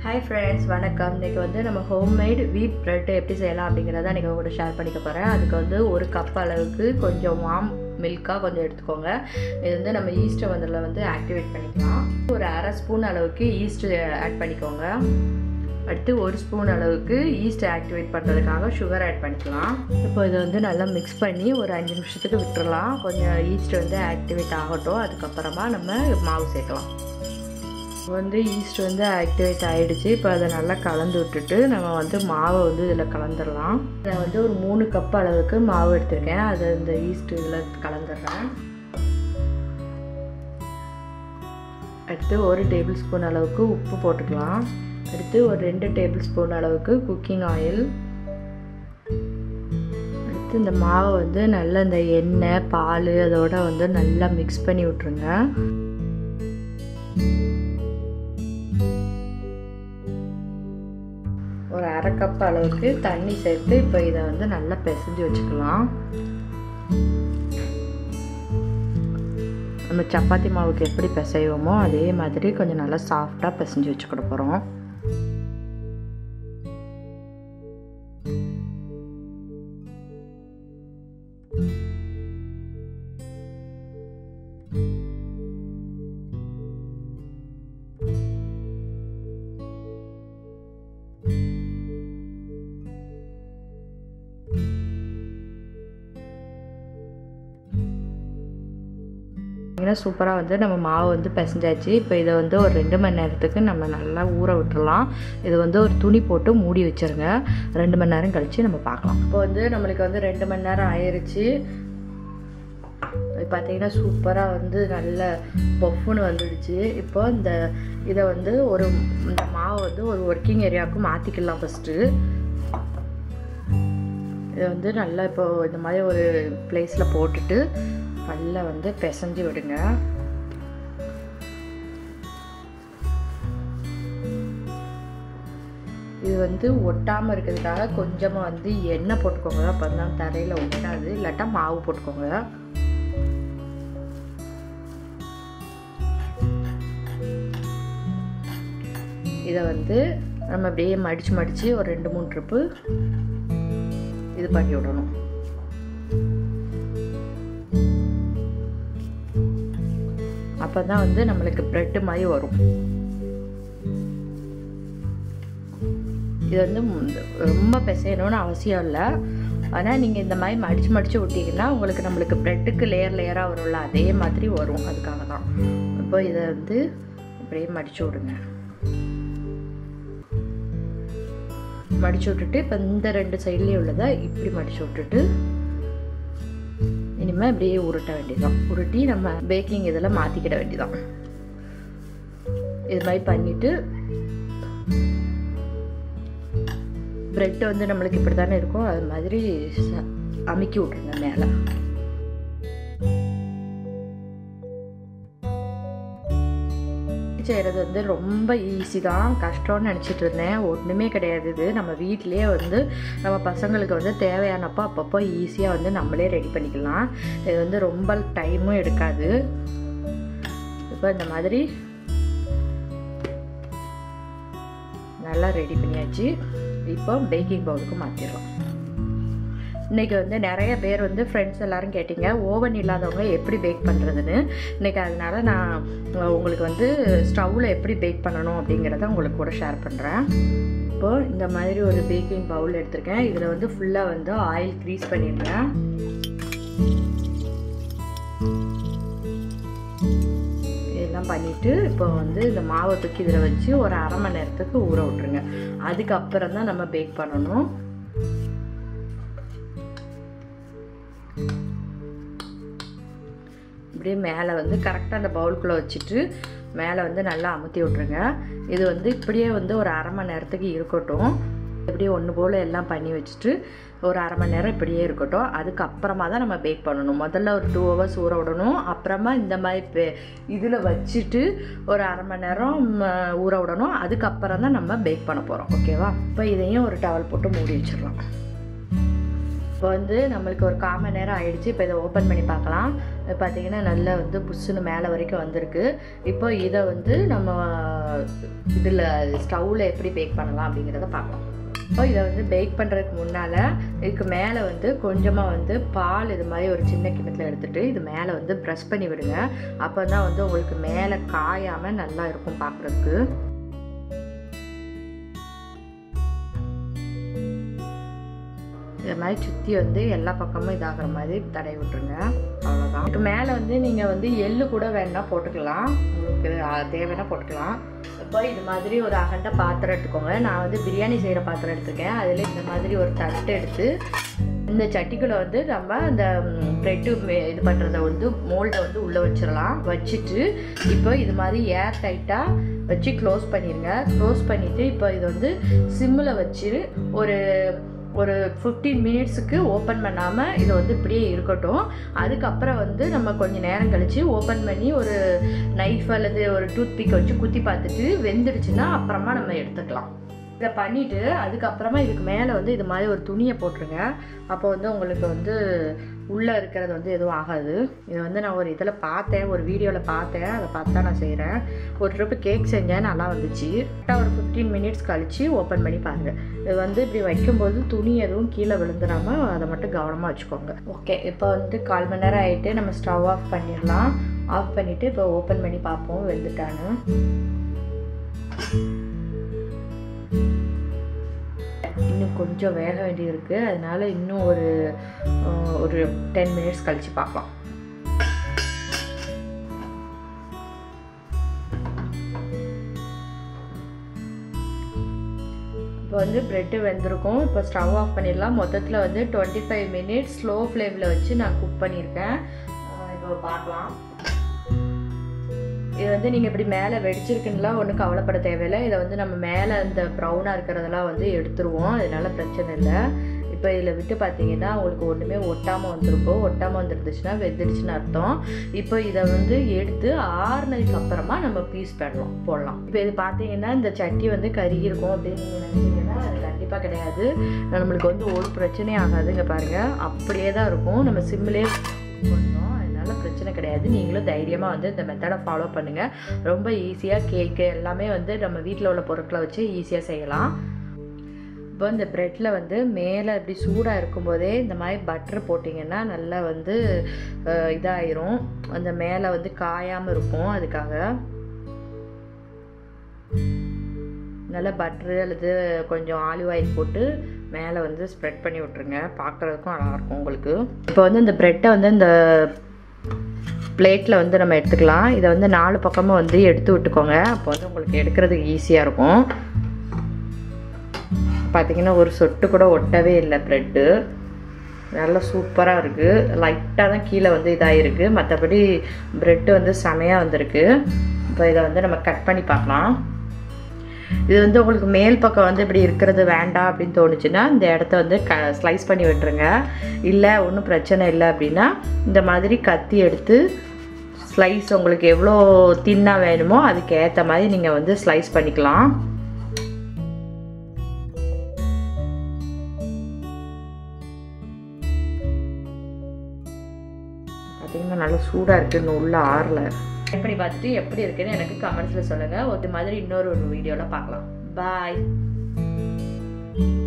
hi friends வணக்கம் இன்றைக்கி வந்து நம்ம ஹோம்மேட் வீட் ப்ரெட் எப்படி செய்யலாம் அப்படிங்கிறத இன்றைக்கி கூட ஷேர் பண்ணிக்க போகிறேன் அதுக்கு வந்து ஒரு கப் அளவுக்கு கொஞ்சம் வாம் மில்காக கொஞ்சம் எடுத்துக்கோங்க இது வந்து நம்ம ஈஸ்ட்டை வந்து வந்து ஆக்டிவேட் பண்ணிக்கலாம் ஒரு அரை ஸ்பூன் அளவுக்கு ஈஸ்ட் ஆட் பண்ணிக்கோங்க அடுத்து ஒரு ஸ்பூன் அளவுக்கு ஈஸ்ட் ஆக்டிவேட் பண்ணுறதுக்காக சுகர் ஆட் பண்ணிக்கலாம் இப்போ இதை வந்து நல்லா மிக்ஸ் பண்ணி ஒரு அஞ்சு நிமிஷத்துக்கு விட்டுறலாம் கொஞ்சம் ஈஸ்ட் வந்து ஆக்டிவேட் ஆகட்டும் அதுக்கப்புறமா நம்ம மாவு சேர்க்கலாம் வந்து ஈஸ்ட் வந்து ஆக்டிவேட் ஆகிடுச்சு இப்போ அதை நல்லா கலந்து விட்டுட்டு நம்ம வந்து மாவை வந்து இதில் கலந்துடலாம் நான் வந்து ஒரு மூணு கப் அளவுக்கு மாவு எடுத்திருக்கேன் அதை இந்த ஈஸ்ட் இதில் கலந்துடுறேன் அடுத்து ஒரு டேபிள் ஸ்பூன் அளவுக்கு உப்பு போட்டுக்கலாம் அடுத்து ஒரு ரெண்டு டேபிள் ஸ்பூன் அளவுக்கு குக்கிங் ஆயில் அடுத்து இந்த மாவை வந்து நல்லா இந்த எண்ணெய் பால் அதோட வந்து நல்லா மிக்ஸ் பண்ணி விட்ருங்க ஒரு அரை கப் அளவுக்கு தண்ணி சேர்த்து இப்போ இதை வந்து நல்லா பிசைஞ்சு வச்சுக்கலாம் நம்ம சப்பாத்தி மாவுக்கு எப்படி பிசைவோமோ அதே மாதிரி கொஞ்சம் நல்லா சாஃப்டாக பிசைஞ்சு வச்சுக்கிட போகிறோம் பார்த்தீங்கன்னா சூப்பராக வந்து நம்ம மாவு வந்து பிசைஞ்சாச்சு இப்போ இதை வந்து ஒரு ரெண்டு மணி நேரத்துக்கு நம்ம நல்லா ஊற விட்டுறலாம் இது வந்து ஒரு துணி போட்டு மூடி வச்சுருங்க ரெண்டு மணி நேரம் கழித்து நம்ம பார்க்கலாம் இப்போ வந்து நம்மளுக்கு வந்து ரெண்டு மணி நேரம் ஆயிடுச்சு பார்த்தீங்கன்னா சூப்பராக வந்து நல்ல பொஃப்னு வந்துடுச்சு இப்போ இந்த இதை வந்து ஒரு இந்த மாவை வந்து ஒரு ஒர்க்கிங் ஏரியாவுக்கு மாற்றிக்கலாம் ஃபஸ்ட்டு இதை வந்து நல்லா இப்போ இந்த மாதிரி ஒரு பிளேஸில் போட்டுட்டு நல்லா வந்து பிசைஞ்சு விடுங்க இது வந்து ஒட்டாமல் இருக்கிறதுக்காக கொஞ்சமாக வந்து எண்ணெய் போட்டுக்கோங்க அப்போ தான் தரையில் ஒட்டாது இல்லாட்டா மாவு போட்டுக்கோங்க இதை வந்து நம்ம அப்படியே மடித்து மடித்து ஒரு ரெண்டு மூணு ட்ரிப்பு இது பண்ணி விடணும் அப்போ தான் வந்து நம்மளுக்கு ப்ரெட்டு மாதிரி வரும் இது வந்து ரொம்ப பிசையணும்னு அவசியம் இல்லை ஆனால் நீங்கள் இந்த மாதிரி மடித்து மடித்து விட்டிங்கன்னா உங்களுக்கு நம்மளுக்கு ப்ரெட்டுக்கு லேயர் லேயராக வரும்ல அதே மாதிரி வரும் அதுக்காக தான் இப்போ இதை வந்து இப்படியே மடித்து விடுங்க மடித்து விட்டுட்டு இப்போ இந்த ரெண்டு சைட்லேயும் உள்ளதை இப்படி மடித்து விட்டுட்டு இனிமேல் இப்படியே உருட்ட வேண்டியதான் உருட்டி நம்ம பேக்கிங் இதில் மாற்றிக்கிட வேண்டியதான் இது மாதிரி பண்ணிவிட்டு ப்ரெட் வந்து நம்மளுக்கு இப்படி தானே இருக்கும் அது மாதிரி அமுக்கி விட்ருங்க மேலே செய்கிறது வந்து ரொம்ப ஈஸி தான் கஷ்டம்னு நினச்சிட்டு இருந்தேன் ஒன்றுமே கிடையாது இது நம்ம வீட்டிலேயே வந்து நம்ம பசங்களுக்கு வந்து தேவையானப்போ அப்பப்போ ஈஸியாக வந்து நம்மளே ரெடி பண்ணிக்கலாம் இது வந்து ரொம்ப டைமும் எடுக்காது இப்போ இந்த மாதிரி நல்லா ரெடி பண்ணியாச்சு இப்போ பேக்கிங் பவுலுக்கு மாற்றிடலாம் இன்றைக்கி வந்து நிறைய பேர் வந்து ஃப்ரெண்ட்ஸ் எல்லோரும் கேட்டிங்க ஓவன் இல்லாதவங்க எப்படி பேக் பண்ணுறதுன்னு இன்றைக்கி அதனால் நான் உங்களுக்கு வந்து ஸ்டவ்வில் எப்படி பேக் பண்ணணும் அப்படிங்கிறத உங்களுக்கு கூட ஷேர் பண்ணுறேன் இப்போது இந்த மாதிரி ஒரு பேக்கிங் பவுல் எடுத்திருக்கேன் இதில் வந்து ஃபுல்லாக வந்து ஆயில் க்ரீஸ் பண்ணிடுறேன் இதெல்லாம் பண்ணிவிட்டு இப்போ வந்து இந்த மாவை தூக்கி இதில் வச்சு ஒரு அரை மணி நேரத்துக்கு ஊற விட்ருங்க அதுக்கப்புறம் தான் நம்ம பேக் பண்ணணும் இப்படியே மேலே வந்து கரெக்டாக அந்த பவுலுக்குள்ளே வச்சுட்டு மேலே வந்து நல்லா அமுத்தி விட்ருங்க இது வந்து இப்படியே வந்து ஒரு அரை மணி நேரத்துக்கு இருக்கட்டும் இப்படியே ஒன்று போல் எல்லாம் பண்ணி வச்சுட்டு ஒரு அரை மணி நேரம் இப்படியே இருக்கட்டும் அதுக்கப்புறமா தான் நம்ம பேக் பண்ணணும் முதல்ல ஒரு டூ ஹவர்ஸ் ஊற விடணும் அப்புறமா இந்த மாதிரி இதில் வச்சுட்டு ஒரு அரை மணி நேரம் ஊற விடணும் அதுக்கப்புறம் தான் நம்ம பேக் பண்ண போகிறோம் ஓகேவா இப்போ இதையும் ஒரு டவல் போட்டு மூடி வச்சிடலாம் இப்போ வந்து நம்மளுக்கு ஒரு கால் மணி நேரம் ஆயிடுச்சு இப்போ இதை ஓப்பன் பண்ணி பார்க்கலாம் பார்த்தீங்கன்னா நல்லா வந்து புஷ்ஷுன்னு மேலே வரைக்கும் வந்திருக்கு இப்போ இதை வந்து நம்ம இதில் ஸ்டவ்வில் எப்படி பேக் பண்ணலாம் அப்படிங்கிறத பார்க்கலாம் இப்போ இதை வந்து பேக் பண்ணுறதுக்கு முன்னால் இதுக்கு மேலே வந்து கொஞ்சமாக வந்து பால் இது மாதிரி ஒரு சின்ன கிண்ணத்தில் எடுத்துகிட்டு இது மேலே வந்து ப்ரெஷ் பண்ணி விடுங்க அப்போ தான் வந்து உங்களுக்கு மேலே காயாமல் நல்லா இருக்கும் பார்க்குறதுக்கு இது மாதிரி சுற்றி வந்து எல்லா பக்கமும் இதாகிற மாதிரி தடவி விட்டுருங்க அவ்வளோதான் இதுக்கு மேலே வந்து நீங்கள் வந்து எள்ளு கூட வேணா போட்டுக்கலாம் உங்களுக்கு தேவைன்னா போட்டுக்கலாம் இப்போ இது மாதிரி ஒரு அகண்ட பாத்திரம் எடுத்துக்கோங்க நான் வந்து பிரியாணி செய்கிற பாத்திரம் எடுத்துருக்கேன் அதில் இந்த மாதிரி ஒரு தட்டு எடுத்து இந்த சட்டிக்குள்ளே வந்து நம்ம அந்த ப்ரெட்டு இது பண்ணுறத வந்து மோல்டை வந்து உள்ளே வச்சிடலாம் வச்சுட்டு இப்போ இது மாதிரி ஏர் டைட்டாக வச்சு க்ளோஸ் பண்ணிடுங்க க்ளோஸ் பண்ணிவிட்டு இப்போ இது வந்து சிம்மில் வச்சு ஒரு ஒரு ஃபிஃப்டீன் மினிட்ஸுக்கு ஓப்பன் பண்ணாமல் இது வந்து இப்படியே இருக்கட்டும் அதுக்கப்புறம் வந்து நம்ம கொஞ்சம் நேரம் கழித்து ஓப்பன் பண்ணி ஒரு நைஃப் அல்லது ஒரு டூத் பிக்கை வச்சு குத்தி பார்த்துட்டு வெந்துடுச்சுன்னா அப்புறமா நம்ம எடுத்துக்கலாம் இதை பண்ணிவிட்டு அதுக்கப்புறமா இதுக்கு மேலே வந்து இது மாதிரி ஒரு துணியை போட்டுருங்க அப்போ வந்து உங்களுக்கு வந்து உள்ளே இருக்கிறது வந்து எதுவும் ஆகாது இதை வந்து நான் ஒரு இதில் பார்த்தேன் ஒரு வீடியோவில் பார்த்தேன் அதை பார்த்து தான் நான் செய்கிறேன் ஒரு ட்ரிப்பு கேக் செஞ்சேன் நல்லா வந்துச்சு கரெக்டாக ஒரு ஃபிஃப்டீன் மினிட்ஸ் கழித்து ஓப்பன் பண்ணி பாருங்கள் இது வந்து இப்படி வைக்கும்போது துணி எதுவும் கீழே விழுந்துடாமல் அதை மட்டும் கவனமாக வச்சுக்கோங்க ஓகே இப்போ வந்து கால் மணி நேரம் ஆகிட்டு நம்ம ஸ்டவ் ஆஃப் பண்ணிடலாம் ஆஃப் பண்ணிவிட்டு இப்போ ஓப்பன் பண்ணி பார்ப்போம் வெந்துட்டான்னு இன்னும் கொஞ்சம் வேக வேண்டியது இருக்குது அதனால இன்னும் ஒரு ஒரு டென் மினிட்ஸ் கழித்து பார்க்கலாம் இப்போ வந்து ப்ரெட்டு வெந்திருக்கும் இப்போ ஸ்டவ் ஆஃப் பண்ணிடலாம் மொத்தத்தில் வந்து டுவெண்ட்டி ஃபைவ் மினிட்ஸ் ஸ்லோ ஃப்ளேமில் வச்சு நான் குக் பண்ணியிருக்கேன் இப்போ பார்க்கலாம் இது வந்து நீங்கள் இப்படி மேலே வெடிச்சிருக்குன்னுலாம் ஒன்றும் கவலைப்பட தேவையில்லை இதை வந்து நம்ம மேலே அந்த ப்ரௌனாக இருக்கிறதெல்லாம் வந்து எடுத்துருவோம் அதனால பிரச்சனை இல்லை இப்போ இதில் விட்டு பார்த்தீங்கன்னா உங்களுக்கு ஒன்றுமே ஒட்டாமல் வந்திருக்கும் ஒட்டாமல் வந்துருந்துச்சுன்னா வெந்துடுச்சுன்னு அர்த்தம் இப்போ இதை வந்து எடுத்து ஆறுனதுக்கு அப்புறமா நம்ம பீஸ் பண்ணலாம் போடலாம் இப்போ இது பார்த்தீங்கன்னா இந்த சட்டி வந்து கருகி இருக்கும் அப்படின்னு நீங்கள் நினச்சிங்கன்னா அது கண்டிப்பாக கிடையாது நம்மளுக்கு வந்து ஒரு பிரச்சனையும் ஆகாதுங்க பாருங்கள் அப்படியே தான் இருக்கும் நம்ம சிம்மிலே பண்ணோம் அதனால பிரச்சனை கிடையாது நீங்களும் தைரியமாக வந்து இந்த மெத்தடை ஃபாலோ பண்ணுங்கள் ரொம்ப ஈஸியாக கேக்கு எல்லாமே வந்து நம்ம வீட்டில் உள்ள பொருட்களை வச்சு ஈஸியாக செய்யலாம் இப்போ இந்த ப்ரெட்டில் வந்து மேலே இப்படி சூடாக இருக்கும்போதே இந்த மாதிரி பட்டர் போட்டிங்கன்னா நல்லா வந்து இதாயிரும் அந்த மேலே வந்து காயாமல் இருக்கும் அதுக்காக நல்லா பட்ரு அல்லது கொஞ்சம் ஆலிவ் ஆயில் போட்டு மேலே வந்து ஸ்ப்ரெட் பண்ணி விட்ருங்க பார்க்குறதுக்கும் நல்லாயிருக்கும் உங்களுக்கு இப்போ வந்து இந்த ப்ரெட்டை வந்து இந்த பிளேட்டில் வந்து நம்ம எடுத்துக்கலாம் இதை வந்து நாலு பக்கமும் வந்து எடுத்து விட்டுக்கோங்க அப்போ வந்து உங்களுக்கு எடுக்கிறதுக்கு ஈஸியாக இருக்கும் பார்த்திங்கன்னா ஒரு சொட்டு கூட ஒட்டவே இல்லை ப்ரெட்டு நல்லா சூப்பராக இருக்குது லைட்டாக தான் கீழே வந்து இதாக இருக்குது மற்றபடி ப்ரெட்டு வந்து செமையாக வந்திருக்கு இப்போ இதை வந்து நம்ம கட் பண்ணி பார்க்கலாம் இது வந்து உங்களுக்கு மேல் பக்கம் வந்து இப்படி இருக்கிறது வேண்டாம் அப்படின்னு தோணுச்சுன்னா இந்த இடத்த வந்து க ஸ்லைஸ் பண்ணி விட்டுருங்க இல்லை ஒன்றும் பிரச்சனை இல்லை அப்படின்னா இந்த மாதிரி கத்தி எடுத்து ஸ்லைஸ் உங்களுக்கு எவ்வளோ தின்னாக வேணுமோ அதுக்கு ஏற்ற மாதிரி நீங்கள் வந்து ஸ்லைஸ் பண்ணிக்கலாம் பார்த்தீங்கன்னா நல்லா சூடாக இருக்குது இன்னும் உள்ள ஆறல ட்ரை பண்ணி பார்த்துட்டு எப்படி இருக்குன்னு எனக்கு கமெண்ட்ஸில் சொல்லுங்கள் ஒரு மாதிரி இன்னொரு ஒரு வீடியோவில் பார்க்கலாம் பாய்